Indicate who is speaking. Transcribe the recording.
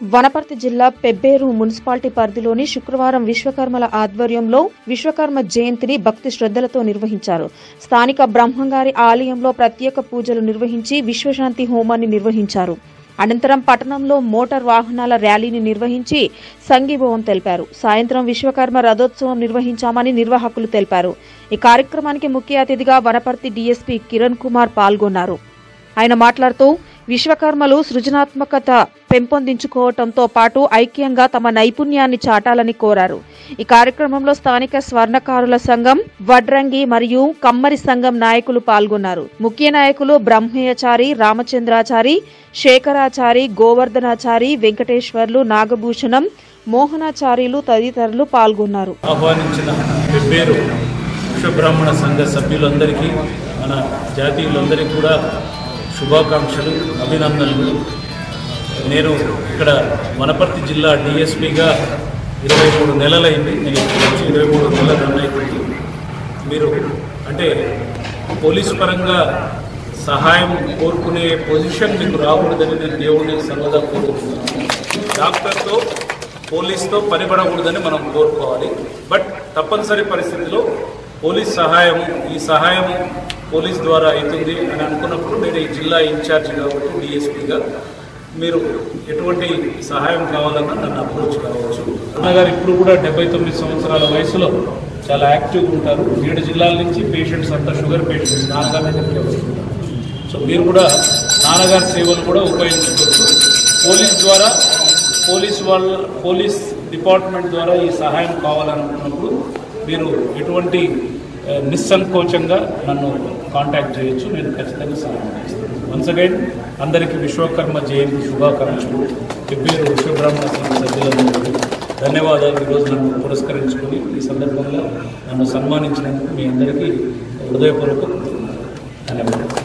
Speaker 1: వనపర్తి జిల్లా పెబ్బేరు మున్సిపాలిటీ పరిధిలోని శుక్రవారం విశ్వకర్మల ఆధ్వర్యంలో విశ్వకర్మ జయంతిని భక్తి శ్రద్దలతో నిర్వహించారు స్థానిక బ్రహ్మంగారి ఆలయంలో ప్రత్యేక పూజలు నిర్వహించి విశ్వశాంతి హోమాన్ని నిర్వహించారు అనంతరం పట్టణంలో మోటార్ వాహనాల ర్యాలీని నిర్వహించి సంఘీభావం తెలిపారు సాయంత్రం విశ్వకర్మ రథోత్సవం నిర్వహించామని నిర్వాహకులు తెలిపారు ఈ కార్యక్రమానికి ముఖ్య అతిథిగా వనపర్తి డీఎస్పీ కిరణ్ కుమార్ పాల్గొన్నారు ఆయన మాట్లాడుతూ విశ్వకర్మలు సృజనాత్మకత పెంపొందించుకోవటంతో పాటు ఐక్యంగా తమ నైపుణ్యాన్ని చాటాలని కోరారు ఈ కార్యక్రమంలో స్థానిక స్వర్ణకారుల సంఘం వడ్రంగి మరియు కమ్మరి సంఘం నాయకులు పాల్గొన్నారు ముఖ్య నాయకులు బ్రహ్మయ్యచారి రామచంద్రాచారి శేఖరాచారి గోవర్ధనాచారి వెంకటేశ్వర్లు నాగభూషణం మోహనాచార్యులు తదితరులు పాల్గొన్నారు
Speaker 2: ఆహ్వానించిన పెబ్బేరు విశ్వబ్రాహ్మణ సంఘ సభ్యులందరికీ మన జాతీయులందరికీ కూడా శుభాకాంక్షలు అభినందనలు నేను ఇక్కడ వనపర్తి జిల్లా డిఎస్పిగా ఇరవై మూడు నెలలైంది నేను ఇక్కడికి వచ్చి ఇరవై మూడు నెలల రన్ అవుతుంది మీరు అంటే పోలీస్ పరంగా సహాయం కోరుకునే పొజిషన్ మీకు రాకూడదని నేను దేవుడిని సర్వదా కోరుకుంటున్నాను డాక్టర్తో పోలీస్తో పనిపడకూడదని మనం కోరుకోవాలి బట్ తప్పనిసరి పరిస్థితిలో పోలీస్ సహాయం ఈ సహాయం పోలీస్ ద్వారా అవుతుంది అని అనుకున్నప్పుడు నేను ఈ జిల్లా ఇన్ఛార్జ్ కాబట్టి డిఎస్పీగా మీరు ఎటువంటి సహాయం కావాలన్నా నన్ను అప్రోచ్ కావచ్చు అన్నగారు ఇప్పుడు కూడా డెబ్బై తొమ్మిది సంవత్సరాల వయసులో చాలా యాక్టివ్గా ఉంటారు ఏడు జిల్లాల నుంచి పేషెంట్స్ అంతా షుగర్ పేషెంట్స్ నాన్నగారి దగ్గరికి వస్తుంటారు సో మీరు కూడా నాన్నగారి సేవలు కూడా ఉపయోగించుకోవచ్చు పోలీస్ ద్వారా పోలీస్ వాళ్ళ పోలీస్ డిపార్ట్మెంట్ ద్వారా ఈ సహాయం కావాలనుకున్నప్పుడు మీరు ఎటువంటి ఆ, నిస్సంకోచంగా నన్ను కాంటాక్ట్ చేయొచ్చు నేను ఖచ్చితంగా సహాయం చేస్తాను వన్స్ అగైన్ అందరికీ విశ్వకర్మ జయంతి శుభాకాంక్షలు పెబ్బేరు విశ్వబ్రాహ్మణ సంఘ సభ్యులందరికీ ధన్యవాదాలు ఈరోజు నన్ను పురస్కరించుకొని ఈ సందర్భంగా నన్ను సన్మానించినందుకు మీ అందరికీ హృదయపూర్వక ధన్యవాదాలు